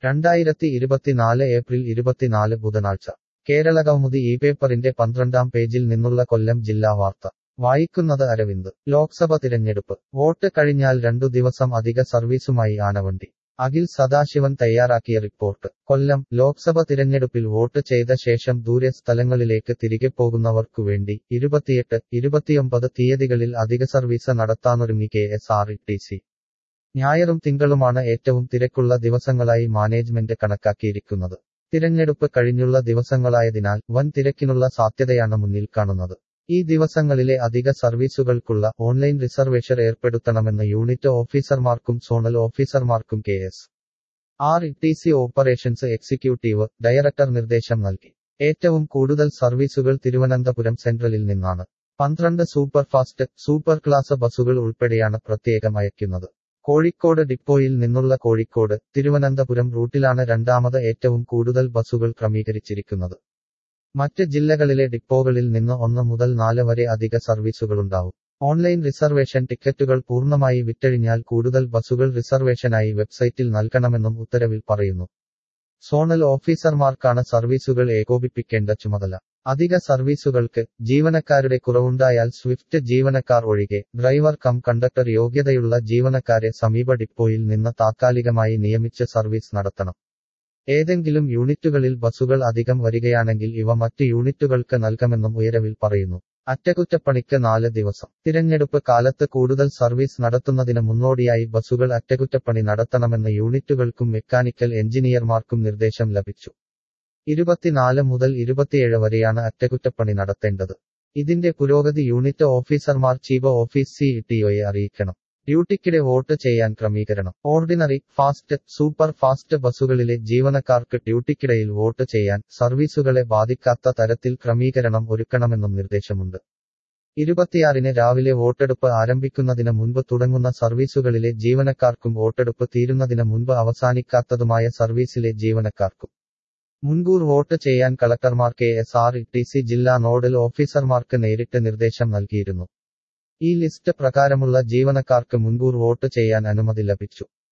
രണ്ടായിരത്തി ഇരുപത്തിനാല് ഏപ്രിൽ ഇരുപത്തിനാല് ബുധനാഴ്ച കേരള കൗമുദി ഈ പേപ്പറിന്റെ പന്ത്രണ്ടാം പേജിൽ നിന്നുള്ള കൊല്ലം ജില്ലാ വാർത്ത വായിക്കുന്നത് അരവിന്ദ് ലോക്സഭ തിരഞ്ഞെടുപ്പ് വോട്ട് കഴിഞ്ഞാൽ രണ്ടു ദിവസം അധിക സർവീസുമായി ആനവണ്ടി അഖിൽ സദാശിവൻ തയ്യാറാക്കിയ റിപ്പോർട്ട് കൊല്ലം ലോക്സഭ തിരഞ്ഞെടുപ്പിൽ വോട്ട് ചെയ്ത ശേഷം ദൂരെ സ്ഥലങ്ങളിലേക്ക് തിരികെ പോകുന്നവർക്കു വേണ്ടി ഇരുപത്തിയെട്ട് ഇരുപത്തിയൊമ്പത് തീയതികളിൽ അധിക സർവീസ് നടത്താനൊരുങ്ങി K S R T C ഞായറും തിങ്കളുമാണ് ഏറ്റവും തിരക്കുള്ള ദിവസങ്ങളായി മാനേജ്മെന്റ് കണക്കാക്കിയിരിക്കുന്നത് തിരഞ്ഞെടുപ്പ് കഴിഞ്ഞുള്ള ദിവസങ്ങളായതിനാൽ വൻ തിരക്കിനുള്ള സാധ്യതയാണ് മുന്നിൽ കാണുന്നത് ഈ ദിവസങ്ങളിലെ അധിക സർവീസുകൾക്കുള്ള ഓൺലൈൻ റിസർവേഷൻ ഏർപ്പെടുത്തണമെന്ന് യൂണിറ്റ് ഓഫീസർമാർക്കും സോണൽ ഓഫീസർമാർക്കും K S R T C operations executive director നിർദ്ദേശം നൽകി ഏറ്റവും കൂടുതൽ സർവീസുകൾ തിരുവനന്തപുരം സെൻട്രലിൽ നിന്നാണ് പന്ത്രണ്ട് സൂപ്പർഫാസ്റ്റ് സൂപ്പർ ക്ലാസ് ബസ്സുകൾ ഉൾപ്പെടെയാണ് പ്രത്യേകം അയക്കുന്നത് കോഴിക്കോട് ഡിപ്പോയിൽ നിന്നുള്ള കോഴിക്കോട് തിരുവനന്തപുരം റൂട്ടിലാണ് രണ്ടാമത് ഏറ്റവും കൂടുതൽ ബസ്സുകൾ ക്രമീകരിച്ചിരിക്കുന്നത് മറ്റ് ജില്ലകളിലെ ഡിപ്പോകളിൽ നിന്ന് ഒന്ന് മുതൽ നാല് വരെ അധിക സർവീസുകളുണ്ടാവും ഓൺലൈൻ റിസർവേഷൻ ടിക്കറ്റുകൾ പൂർണ്ണമായി വിറ്റഴിഞ്ഞാൽ കൂടുതൽ ബസ്സുകൾ റിസർവേഷനായി വെബ്സൈറ്റിൽ നൽകണമെന്നും ഉത്തരവിൽ പറയുന്നു സോണൽ ഓഫീസർമാർക്കാണ് സർവീസുകൾ ഏകോപിപ്പിക്കേണ്ട ചുമതല അധിക സർവീസുകൾക്ക് ജീവനക്കാരുടെ കുറവുണ്ടായാൽ സ്വിഫ്റ്റ് ജീവനക്കാർ ഒഴികെ ഡ്രൈവർ കം കണ്ടക്ടർ യോഗ്യതയുള്ള ജീവനക്കാരെ സമീപ ഡിപ്പോയിൽ നിന്ന് താത്കാലികമായി നിയമിച്ച് സർവീസ് നടത്തണം ഏതെങ്കിലും യൂണിറ്റുകളിൽ ബസ്സുകൾ അധികം വരികയാണെങ്കിൽ ഇവ മറ്റ് യൂണിറ്റുകൾക്ക് നൽകാമെന്നും ഉയരവിൽ പറയുന്നു അറ്റകുറ്റപ്പണിക്ക് നാല് ദിവസം തിരഞ്ഞെടുപ്പ് കാലത്ത് കൂടുതൽ സർവീസ് നടത്തുന്നതിന് മുന്നോടിയായി ബസ്സുകൾ അറ്റകുറ്റപ്പണി നടത്തണമെന്ന് യൂണിറ്റുകൾക്കും മെക്കാനിക്കൽ എഞ്ചിനീയർമാർക്കും നിർദ്ദേശം ലഭിച്ചു ഇരുപത്തിനാല് മുതൽ ഇരുപത്തിയേഴ് വരെയാണ് അറ്റകുറ്റപ്പണി നടത്തേണ്ടത് ഇതിന്റെ പുരോഗതി യൂണിറ്റ് ഓഫീസർമാർ ചീഫ് ഓഫീസ് സി ടിഒയെ അറിയിക്കണം ഡ്യൂട്ടിക്കിടെ വോട്ട് ചെയ്യാൻ ക്രമീകരണം ഓർഡിനറി ഫാസ്റ്റ് സൂപ്പർ ഫാസ്റ്റ് ബസ്സുകളിലെ ജീവനക്കാർക്ക് ഡ്യൂട്ടിക്കിടയിൽ വോട്ട് ചെയ്യാൻ സർവീസുകളെ ബാധിക്കാത്ത തരത്തിൽ ക്രമീകരണം ഒരുക്കണമെന്നും നിർദ്ദേശമുണ്ട് ഇരുപത്തിയാറിന് രാവിലെ വോട്ടെടുപ്പ് ആരംഭിക്കുന്നതിന് മുൻപ് തുടങ്ങുന്ന സർവീസുകളിലെ ജീവനക്കാർക്കും വോട്ടെടുപ്പ് തീരുന്നതിന് മുൻപ് അവസാനിക്കാത്തതുമായ സർവീസിലെ ജീവനക്കാർക്കും മുൻകൂർ വോട്ട് ചെയ്യാൻ കളക്ടർമാർ K S R T C ജില്ലാ നോഡൽ ഓഫീസർമാർക്ക് നേരിട്ട് നിർദ്ദേശം നൽകിയിരുന്നു ഈ ലിസ്റ്റ് പ്രകാരമുള്ള ജീവനക്കാർക്ക് മുൻകൂർ വോട്ട് ചെയ്യാൻ അനുമതി ലഭിച്ചു